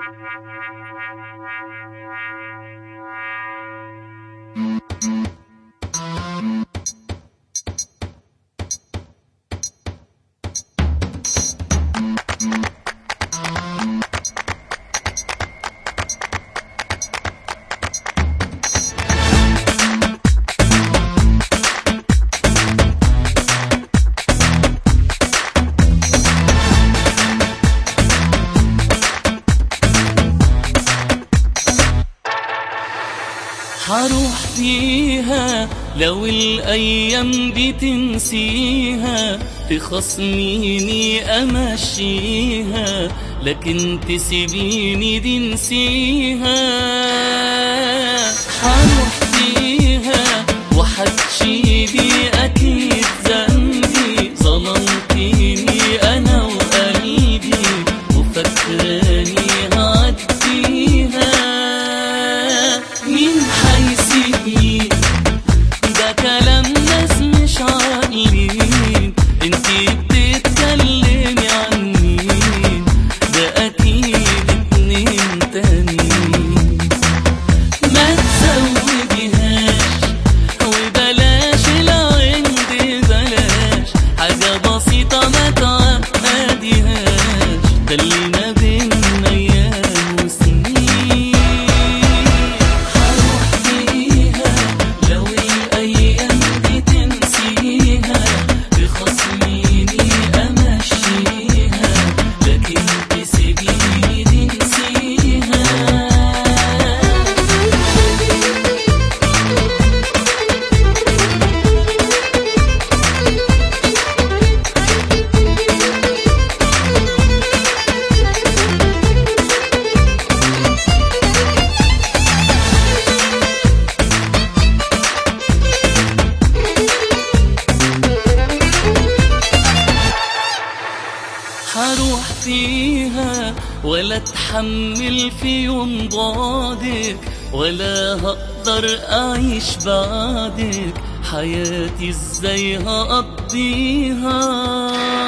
حروح فيها لو الأيام دي تنسيها تخصميني أمشيها لكن تسيبيني دي نسيها حروح فيها وحتشيلي أكيد ذنبي ظلمتيني أنا وقلبي وفكراني هعديها مين حيسيبني ده كلام ناس مش عاقلين انتي بتتكلمي عن مين ده اكيد اتنين تانيين ما تزوديهاش وبلاش العند بلاش حاجة بسيطة ما تعقديهاش خلينا بينا أيام وسنين هروح فيها لو الأيام دي تنسيها بخصميني أمشيها لكن تسيبيني دي نسيها هروح فيها ولا اتحمل في يوم بعدك ولا هقدر اعيش بعدك حياتي ازاي هقضيها